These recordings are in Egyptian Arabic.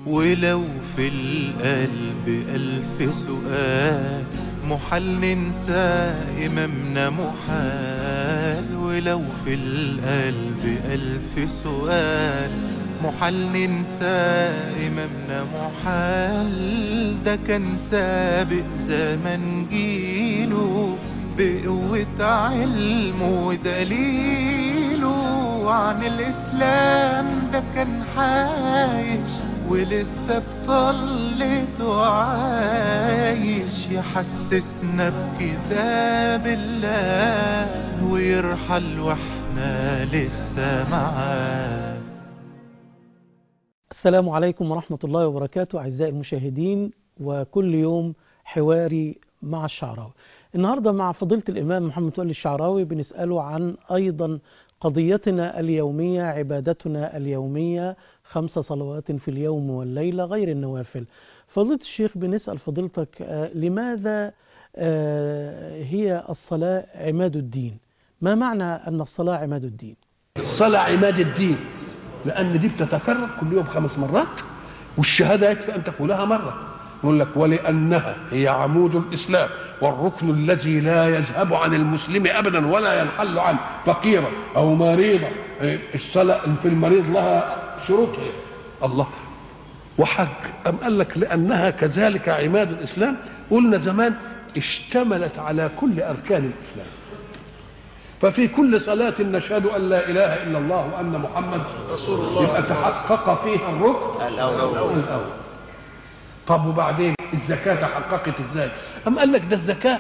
ولو في القلب ألف سؤال محال ننسى إمامنا محال ولو في القلب ألف سؤال محال ننسى إمامنا محال ده كان سابق زمن جيله بقوة علمه ودليله عن الإسلام ده كان عايش ولسه بطلته عايش يحسسنا بكتاب الله ويرحل واحنا لسه معاه السلام عليكم ورحمة الله وبركاته أعزائي المشاهدين وكل يوم حواري مع الشعراوي النهاردة مع فضيلة الإمام محمد ولي الشعراوي بنسأله عن أيضا قضيتنا اليومية عبادتنا اليومية خمس صلوات في اليوم والليلة غير النوافل فضيلة الشيخ بنسأل فضيلتك آه، لماذا آه، هي الصلاة عماد الدين ما معنى أن الصلاة عماد الدين الصلاة عماد الدين لأن دي بتتكرر كل يوم خمس مرات والشهادة يكفي أن تقولها مرة يقول لك ولأنها هي عمود الإسلام والركن الذي لا يذهب عن المسلم أبدا ولا ينحل عنه فقيرا أو مريضا إيه، الصلاة في المريض لها شروطها الله وحج أم قال لك لأنها كذلك عماد الإسلام قلنا زمان اشتملت على كل أركان الإسلام ففي كل صلاة نشهد أن لا إله إلا الله وأن محمد رسول الله يبقى تحقق فيها الركن الأول الأول طب وبعدين الزكاة تحققت ازاي؟ أم قال لك ده الزكاة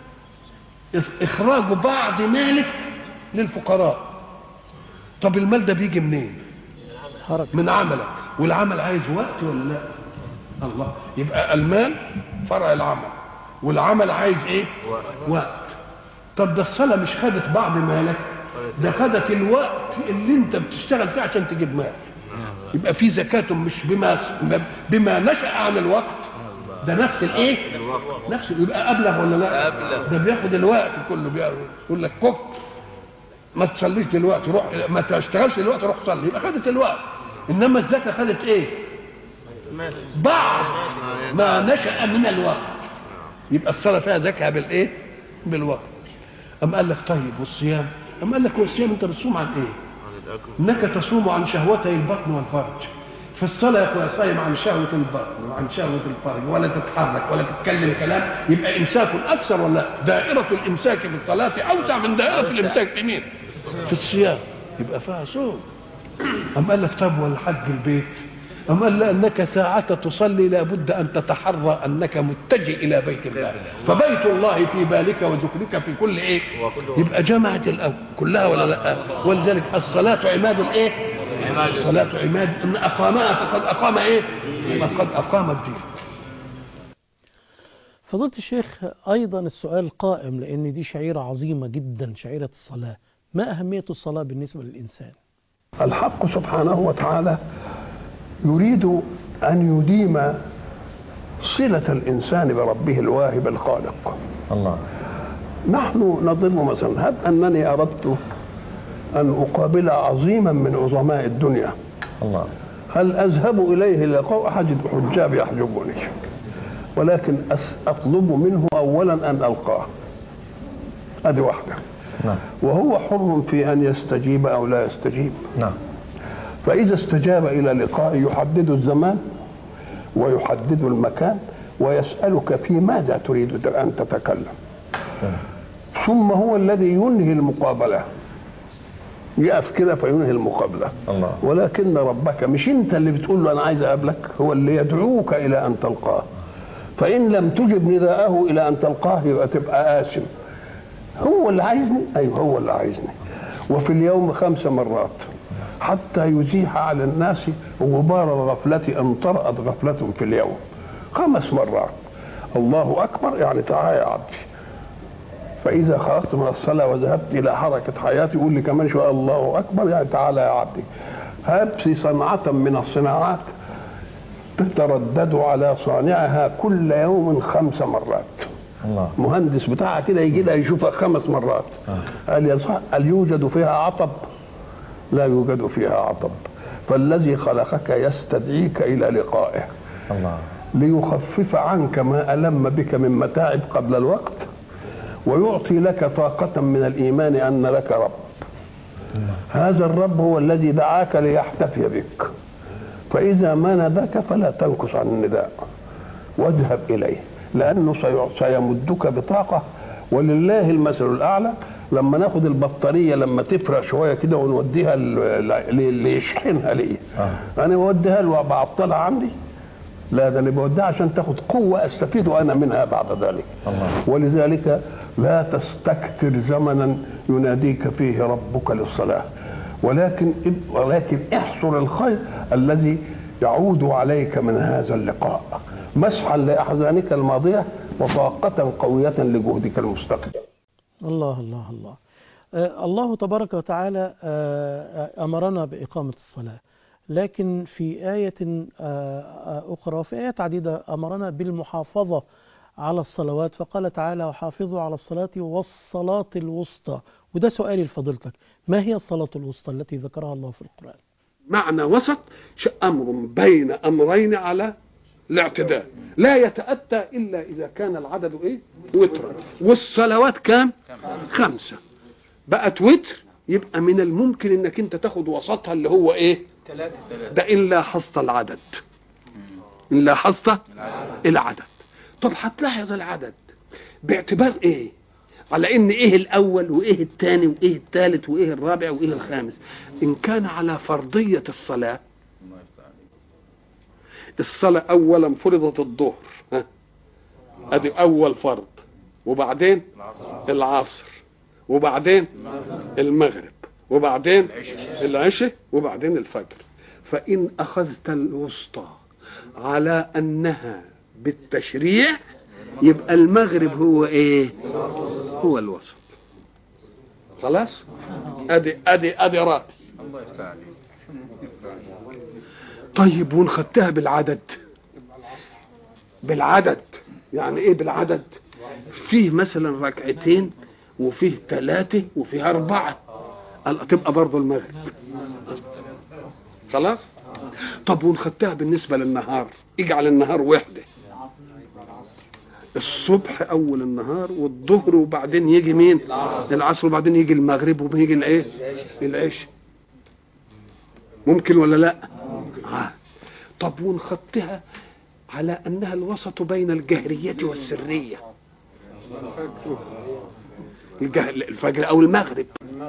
إخراج بعض مالك للفقراء طب المال ده بيجي منين؟ حركة من عملك والعمل عايز وقت ولا لا؟ الله يبقى المال فرع العمل والعمل عايز ايه؟ وقت طب ده الصلاة مش خدت بعض مالك ده خدت الوقت اللي انت بتشتغل فيه عشان تجيب مال يبقى في زكاة مش بما بما نشأ عن الوقت ده نفس الايه؟ نفس يبقى ابلغ ولا لا؟ ده بياخد الوقت كله بياخد يقول لك كف ما تصليش دلوقتي روح ما تشتغلش دلوقتي روح صلي يبقى خدت الوقت انما الزكاة خدت ايه؟ بعض ما نشأ من الوقت يبقى الصلاة فيها زكاة بالايه؟ بالوقت أم قال لك طيب والصيام أم قال لك والصيام أنت بتصوم عن إيه إنك تصوم عن شهوتي البطن والفرج في الصلاة يا أخويا صايم عن شهوة البطن وعن شهوة الفرج ولا تتحرك ولا تتكلم كلام يبقى إمساك أكثر ولا لا؟ دائرة الإمساك في الصلاة أوسع من دائرة الإمساك في مين؟ في الصيام يبقى فيها صوم أم قال لك طب والحج البيت أم قال لأنك ساعة تصلي لابد أن تتحرى أنك متجه إلى بيت الله فبيت الله في بالك وذكرك في كل إيه يبقى جمعت الأول كلها ولا لا ولذلك الصلاة عماد الإيه الصلاة عماد إن أقامها فقد أقام إيه فقد أقام الدين فضيلة الشيخ أيضا السؤال قائم لأن دي شعيرة عظيمة جدا شعيرة الصلاة ما أهمية الصلاة بالنسبة للإنسان الحق سبحانه وتعالى يريد أن يديم صلة الإنسان بربه الواهب الخالق الله نحن نظن مثلا هب أنني أردت أن أقابل عظيما من عظماء الدنيا الله هل أذهب إليه لقاء أجد حجاب يحجبني ولكن أس- أطلب منه أولا أن ألقاه هذه واحدة نعم وهو حر في أن يستجيب أو لا يستجيب نعم فإذا استجاب إلى لقاء يحدد الزمان ويحدد المكان ويسألك في ماذا تريد أن تتكلم ثم هو الذي ينهي المقابلة يقف كده فينهي المقابلة الله ولكن ربك مش انت اللي بتقول له انا عايز اقابلك هو اللي يدعوك الى ان تلقاه فان لم تجب نداءه الى ان تلقاه يبقى تبقى آثم هو اللي عايزني ايوه هو اللي عايزني وفي اليوم خمس مرات حتى يزيح على الناس غبار الغفلة ان طرأت غفلة في اليوم خمس مرات الله اكبر يعني تعالى يا عبدي فإذا خرجت من الصلاة وذهبت إلى حركة حياتي يقول لي كمان شوية الله أكبر يعني تعالى يا عبدي هات صنعة من الصناعات تتردد على صانعها كل يوم خمس مرات الله مهندس بتاعها كده يجي لها يشوفها خمس مرات قال يا صح هل يوجد فيها عطب لا يوجد فيها عطب فالذي خلقك يستدعيك الى لقائه الله ليخفف عنك ما ألم بك من متاعب قبل الوقت ويعطي لك طاقة من الإيمان أن لك رب هذا الرب هو الذي دعاك ليحتفي بك فإذا ما ناداك فلا تنكس عن النداء واذهب إليه لأنه سي- سيمدك بطاقة ولله المثل الأعلى لما ناخد البطارية لما تفرق شوية كده ونوديها ل- ل- اللي يشحنها ليه آه. أنا بوديها له وبعطلها عندي لا ده اللي بوديها عشان تاخد قوة أستفيد أنا منها بعد ذلك الله. ولذلك لا تستكثر زمنا يناديك فيه ربك للصلاة ولكن ولكن احصر الخير الذي يعود عليك من هذا اللقاء مسحا لأحزانك الماضية وطاقة قوية لجهدك المستقبل الله الله الله آه، الله تبارك وتعالى آه، آه، أمرنا بإقامة الصلاة لكن في آية آه، آه، أخرى وفي آيات عديدة أمرنا بالمحافظة على الصلوات فقال تعالى وحافظوا على الصلاة والصلاة الوسطى وده سؤالي لفضيلتك ما هي الصلاة الوسطى التي ذكرها الله في القرآن معنى وسط ش- أمر بين أمرين على الاعتدال لا يتأتى إلا إذا كان العدد إيه وترا والصلوات كام خمسة بقت وتر يبقى من الممكن انك انت تاخد وسطها اللي هو ايه ده ان لاحظت العدد ان لاحظت العدد طب هتلاحظ العدد باعتبار ايه على ان ايه الاول وايه الثاني وايه الثالث وايه الرابع وايه الخامس ان كان على فرضيه الصلاه الصلاه اولا فرضت الظهر ها ادي اول فرض وبعدين العصر وبعدين المغرب وبعدين العشاء وبعدين الفجر فإن أخذت الوسطى على أنها بالتشريع يبقى المغرب هو إيه هو الوسط خلاص أدي أدي أدي رأي طيب وإن خدتها بالعدد بالعدد يعني إيه بالعدد فيه مثلا ركعتين وفيه ثلاثة وفيه أربعة قال تبقى برضه المغرب خلاص طب ونخدتها بالنسبة للنهار اجعل النهار وحدة الصبح أول النهار والظهر وبعدين يجي مين العصر وبعدين يجي المغرب وبيجي الايه العشاء ممكن ولا لا آه. طب ونخدتها على أنها الوسط بين الجهرية والسرية الجه- الفجر او المغرب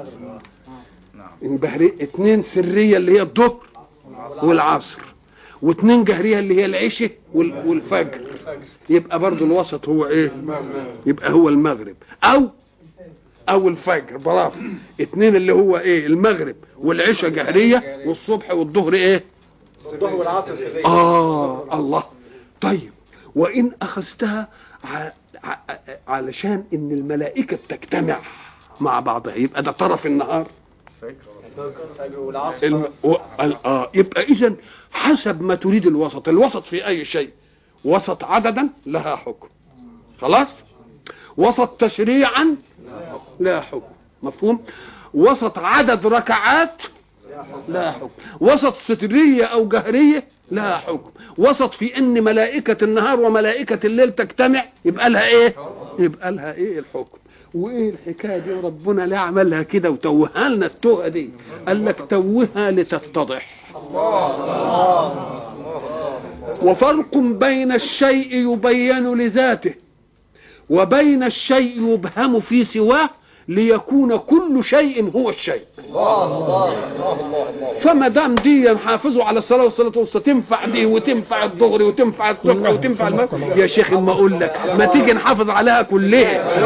البهري اتنين سرية اللي هي الظهر والعصر واتنين جهرية اللي هي العشاء وال- والفجر يبقى برضو الوسط هو ايه يبقى هو المغرب او او الفجر برافو اتنين اللي هو ايه المغرب والعشاء جهرية والصبح والظهر ايه الظهر والعصر سرية آه الله طيب وإن أخذتها ع... ع... علشان إن الملائكة تجتمع مع بعضها يبقى ده طرف النهار والعصر الم... و... ال... آه يبقى إذا حسب ما تريد الوسط الوسط في أي شيء وسط عددا لها حكم خلاص وسط تشريعا لا حكم مفهوم وسط عدد ركعات لا حكم وسط سترية أو جهرية لا حكم وسط في ان ملائكة النهار وملائكة الليل تجتمع يبقى لها ايه يبقى لها ايه الحكم وايه الحكايه دي ربنا ليه عملها كده وتوهها لنا التوهه دي قال لك توهها لتتضح وفرق بين الشيء يبين لذاته وبين الشيء يبهم في سواه ليكون كل شيء هو الشيء فما دام دي حافظوا على الصلاه والصلاه والوسطى تنفع دي وتنفع الظهر وتنفع الصبح وتنفع المغرب يا شيخ ما اقول لك ما تيجي نحافظ عليها كلها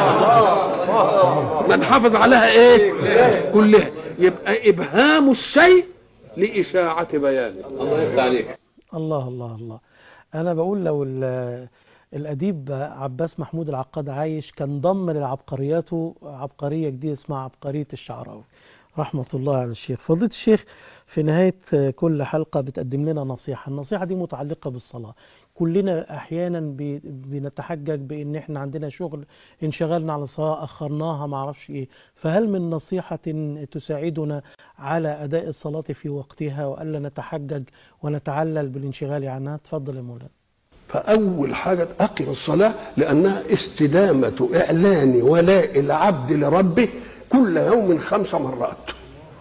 ما نحافظ عليها ايه كلها يبقى ابهام الشيء لاشاعه بيانه الله يفتح عليك الله الله الله أنا بقول لو ال- الأديب عباس محمود العقاد عايش كان ضم للعبقرياته عبقرية جديدة اسمها عبقرية الشعراوي رحمة الله على الشيخ فضيلة الشيخ في نهاية كل حلقة بتقدم لنا نصيحة النصيحة دي متعلقة بالصلاة كلنا أحيانا بي- بنتحجج بأن احنا عندنا شغل انشغلنا على الصلاة أخرناها معرفش إيه فهل من نصيحة تساعدنا على أداء الصلاة في وقتها وألا نتحجج ونتعلل بالانشغال عنها تفضل يا مولانا فأول حاجة أقم الصلاة لأنها استدامة إعلان ولاء العبد لربه كل يوم خمس مرات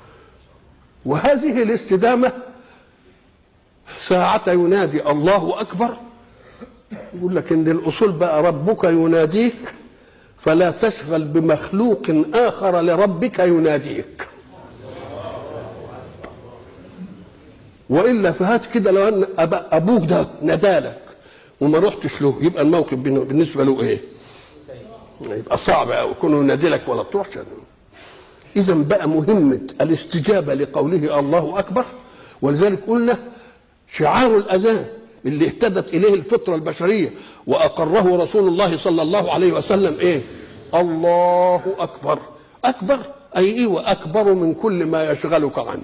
وهذه الاستدامة ساعة ينادي الله أكبر يقول لك إن الأصول بقى ربك يناديك فلا تشغل بمخلوق آخر لربك يناديك والا فهات كده لو ان أب- ابوك ده نادالك وما رحتش له يبقى الموقف بينه- بالنسبه له ايه؟ يبقى صعب قوي كونه ينادي لك ولا تروحش اذا بقى مهمه الاستجابه لقوله الله اكبر ولذلك قلنا شعار الاذان اللي اهتدت اليه الفطره البشريه واقره رسول الله صلى الله عليه وسلم ايه؟ الله اكبر اكبر اي ايه واكبر من كل ما يشغلك عنه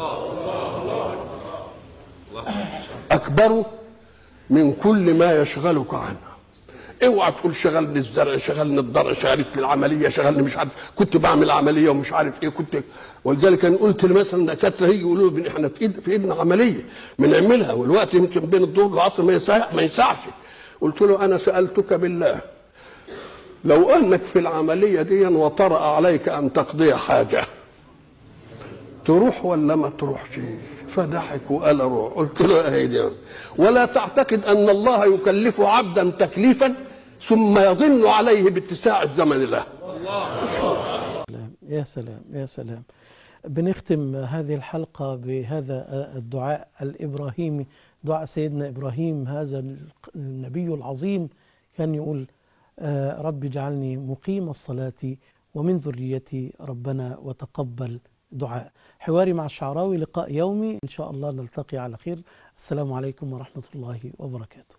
اكبر من كل ما يشغلك عنه اوعى تقول شغلني الزرع شغلني الضرع شغلت العمليه شغلني مش عارف كنت بعمل عمليه ومش عارف ايه كنت ولذلك انا قلت مثلا دكاتره يجي يقولوا لي احنا في ايد في ايدنا عمليه بنعملها والوقت يمكن بين الظهر والعصر ما يسع ما يسعش قلت له انا سالتك بالله لو انك في العمليه دي وطرأ عليك ان تقضي حاجه تروح ولا ما تروحش فضحك وقال اروح قلت له اهي دي ولا تعتقد ان الله يكلف عبدا تكليفا ثم يظن عليه باتساع الزمن له سلام يا سلام يا سلام بنختم هذه الحلقة بهذا الدعاء الإبراهيمي دعاء سيدنا إبراهيم هذا النبي العظيم كان يقول آه، رب اجعلني مقيم الصلاة ومن ذريتي ربنا وتقبل دعاء حواري مع الشعراوي لقاء يومي إن شاء الله نلتقي على خير السلام عليكم ورحمة الله وبركاته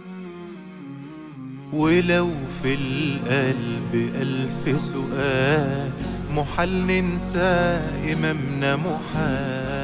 ولو في القلب ألف سؤال محال ننسى إمامنا محال